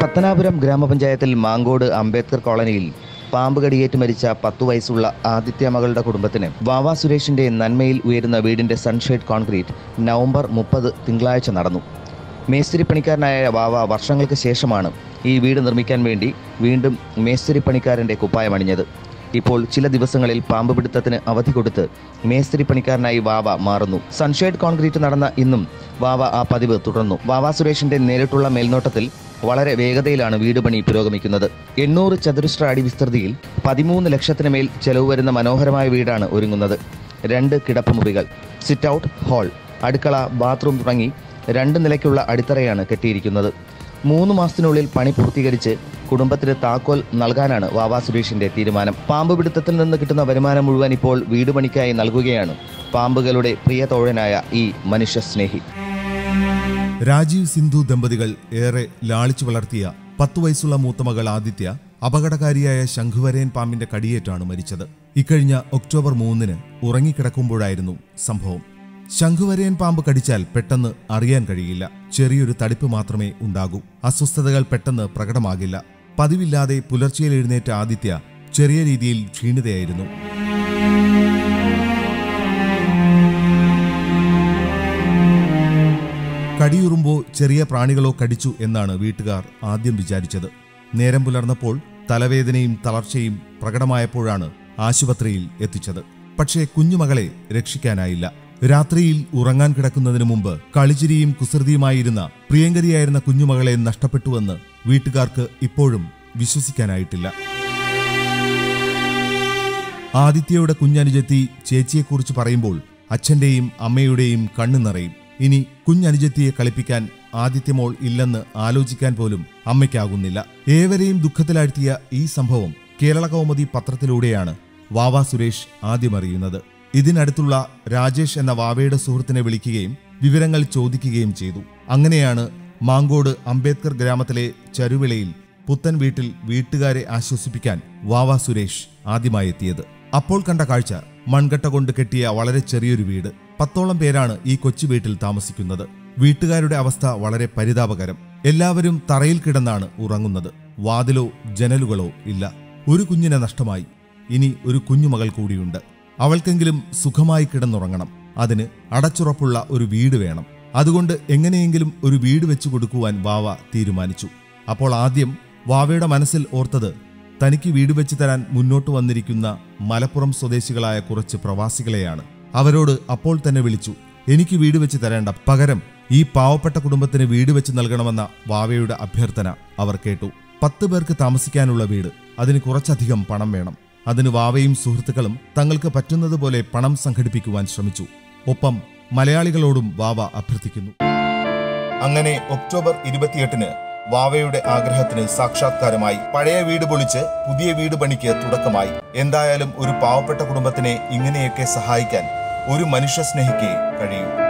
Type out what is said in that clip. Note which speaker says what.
Speaker 1: പത്തനാപുരം ഗ്രാമപഞ്ചായത്തിൽ മാങ്കോട് അംബേദ്കർ കോളനിയിൽ പാമ്പ് കടിയേറ്റ് മരിച്ച പത്തു വയസ്സുള്ള ആദിത്യ മകളുടെ കുടുംബത്തിന് വാവ സുരേഷിന്റെ നന്മയിൽ ഉയരുന്ന വീടിന്റെ സൺഷെയ്ഡ് കോൺക്രീറ്റ് നവംബർ മുപ്പത് തിങ്കളാഴ്ച നടന്നു മേസ്തിരി പണിക്കാരനായ വാവ വർഷങ്ങൾക്ക് ശേഷമാണ് ഈ വീട് നിർമ്മിക്കാൻ വേണ്ടി വീണ്ടും മേസ്തിരി പണിക്കാരന്റെ കുപ്പായമണിഞ്ഞത് ഇപ്പോൾ ചില ദിവസങ്ങളിൽ പാമ്പ് പിടുത്തത്തിന് അവധി കൊടുത്ത് മേസ്തിരി പണിക്കാരനായി വാവ മാറുന്നു സൺഷെയ്ഡ് കോൺക്രീറ്റ് നടന്ന ഇന്നും വാവ ആ പതിവ് തുടർന്നു വാവ സുരേഷിന്റെ നേരിട്ടുള്ള മേൽനോട്ടത്തിൽ വളരെ വേഗതയിലാണ് വീട് പണി പുരോഗമിക്കുന്നത് എണ്ണൂറ് ചതുരശ്ര അടി വിസ്തൃതിയിൽ പതിമൂന്ന് ലക്ഷത്തിന് മേൽ ചെലവ് വരുന്ന മനോഹരമായ വീടാണ് ഒരുങ്ങുന്നത് രണ്ട് കിടപ്പുമുറികൾ സിറ്റ് ഔട്ട് ഹാൾ അടുക്കള ബാത്റൂം തുടങ്ങി രണ്ട് നിലയ്ക്കുള്ള അടിത്തറയാണ് കെട്ടിയിരിക്കുന്നത് മൂന്ന് മാസത്തിനുള്ളിൽ പണി പൂർത്തീകരിച്ച് കുടുംബത്തിന് താക്കോൽ നൽകാനാണ് വാവാ സുരേഷിന്റെ തീരുമാനം പാമ്പ് പിടുത്തത്തിൽ നിന്ന് കിട്ടുന്ന വരുമാനം മുഴുവൻ ഇപ്പോൾ വീട് പണിക്കായി നൽകുകയാണ് പാമ്പുകളുടെ പ്രിയ തോഴനായ ഈ മനുഷ്യ സ്നേഹി
Speaker 2: രാജീവ് സിന്ധു ദമ്പതികൾ ഏറെ ലാളിച്ചു വളർത്തിയ പത്തു വയസ്സുള്ള മൂത്തമകൾ ആദിത്യ അപകടകാരിയായ ശംഖുവരയൻ പാമ്പിന്റെ കടിയേറ്റാണ് മരിച്ചത് ഇക്കഴിഞ്ഞ ഒക്ടോബർ മൂന്നിന് ഉറങ്ങിക്കിടക്കുമ്പോഴായിരുന്നു സംഭവം ശംഖുവരയൻ പാമ്പ് കടിച്ചാൽ പെട്ടെന്ന് അറിയാൻ കഴിയില്ല ചെറിയൊരു തടിപ്പ് മാത്രമേ ഉണ്ടാകൂ അസ്വസ്ഥതകൾ പെട്ടെന്ന് പ്രകടമാകില്ല പതിവില്ലാതെ പുലർച്ചയിൽ എഴുന്നേറ്റ ആദിത്യ ചെറിയ രീതിയിൽ ക്ഷീണിതയായിരുന്നു കടിയുറുമ്പോ ചെറിയ പ്രാണികളോ കടിച്ചു എന്നാണ് വീട്ടുകാർ ആദ്യം വിചാരിച്ചത് നേരം പുലർന്നപ്പോൾ തലവേദനയും തളർച്ചയും പ്രകടമായപ്പോഴാണ് ആശുപത്രിയിൽ എത്തിച്ചത് പക്ഷേ കുഞ്ഞുമകളെ രക്ഷിക്കാനായില്ല രാത്രിയിൽ ഉറങ്ങാൻ കിടക്കുന്നതിനു മുമ്പ് കളിച്ചിരിയും കുസൃതിയുമായിരുന്ന പ്രിയങ്കരിയായിരുന്ന കുഞ്ഞുമകളെ നഷ്ടപ്പെട്ടുവെന്ന് വീട്ടുകാർക്ക് ഇപ്പോഴും വിശ്വസിക്കാനായിട്ടില്ല ആദിത്യയുടെ കുഞ്ഞനുജത്തി ചേച്ചിയെക്കുറിച്ച് പറയുമ്പോൾ അച്ഛന്റെയും അമ്മയുടെയും കണ്ണു നിറയും ഇനി കുഞ്ഞനുജത്തിയെ കളിപ്പിക്കാൻ ആദിത്യമോൾ ഇല്ലെന്ന് ആലോചിക്കാൻ പോലും അമ്മയ്ക്കാകുന്നില്ല ഏവരെയും ദുഃഖത്തിലാഴ്ത്തിയ ഈ സംഭവം കേരള കൗമുദി പത്രത്തിലൂടെയാണ് വാവ സുരേഷ് ആദ്യമറിയുന്നത് ഇതിനടുത്തുള്ള രാജേഷ് എന്ന വാവയുടെ സുഹൃത്തിനെ വിളിക്കുകയും വിവരങ്ങൾ ചോദിക്കുകയും ചെയ്തു അങ്ങനെയാണ് മാങ്കോട് അംബേദ്കർ ഗ്രാമത്തിലെ ചരുവിളയിൽ പുത്തൻ വീട്ടിൽ വീട്ടുകാരെ ആശ്വസിപ്പിക്കാൻ വാവ സുരേഷ് ആദ്യമായി എത്തിയത് അപ്പോൾ കണ്ട കാഴ്ച മൺകട്ട കൊണ്ട് കെട്ടിയ വളരെ ചെറിയൊരു വീട് പത്തോളം പേരാണ് ഈ കൊച്ചു വീട്ടിൽ താമസിക്കുന്നത് വീട്ടുകാരുടെ അവസ്ഥ വളരെ പരിതാപകരം എല്ലാവരും തറയിൽ കിടന്നാണ് ഉറങ്ങുന്നത് വാതിലോ ജനലുകളോ ഇല്ല ഒരു കുഞ്ഞിനെ നഷ്ടമായി ഇനി ഒരു കുഞ്ഞുമകൾ കൂടിയുണ്ട് അവൾക്കെങ്കിലും സുഖമായി കിടന്നുറങ്ങണം അതിന് അടച്ചുറപ്പുള്ള ഒരു വീട് വേണം അതുകൊണ്ട് എങ്ങനെയെങ്കിലും ഒരു വീട് വെച്ചു കൊടുക്കുവാൻ വാവ തീരുമാനിച്ചു അപ്പോൾ ആദ്യം വാവയുടെ മനസ്സിൽ ഓർത്തത് തനിക്ക് വീട് വെച്ച് തരാൻ മുന്നോട്ട് വന്നിരിക്കുന്ന മലപ്പുറം സ്വദേശികളായ കുറച്ച് പ്രവാസികളെയാണ് അവരോട് അപ്പോൾ തന്നെ വിളിച്ചു എനിക്ക് വീട് വെച്ച് തരേണ്ട പകരം ഈ പാവപ്പെട്ട കുടുംബത്തിന് വീട് വെച്ച് നൽകണമെന്ന വാവയുടെ അഭ്യർത്ഥന അവർ കേട്ടു പത്ത് പേർക്ക് താമസിക്കാനുള്ള വീട് അതിന് കുറച്ചധികം പണം വേണം അതിന് വാവയും സുഹൃത്തുക്കളും തങ്ങൾക്ക് പറ്റുന്നതുപോലെ പണം സംഘടിപ്പിക്കുവാൻ ശ്രമിച്ചു ഒപ്പം മലയാളികളോടും വാവ അഭ്യർത്ഥിക്കുന്നു അങ്ങനെ ഒക്ടോബർ ഇരുപത്തിയെട്ടിന് വാവയുടെ ആഗ്രഹത്തിന് സാക്ഷാത്കാരമായി പഴയ വീട് പൊളിച്ച് പുതിയ വീട് പണിക്ക് തുടക്കമായി എന്തായാലും ഒരു പാവപ്പെട്ട കുടുംബത്തിനെ ഇങ്ങനെയൊക്കെ സഹായിക്കാൻ ഒരു മനുഷ്യ സ്നേഹിക്കേ കഴിയൂ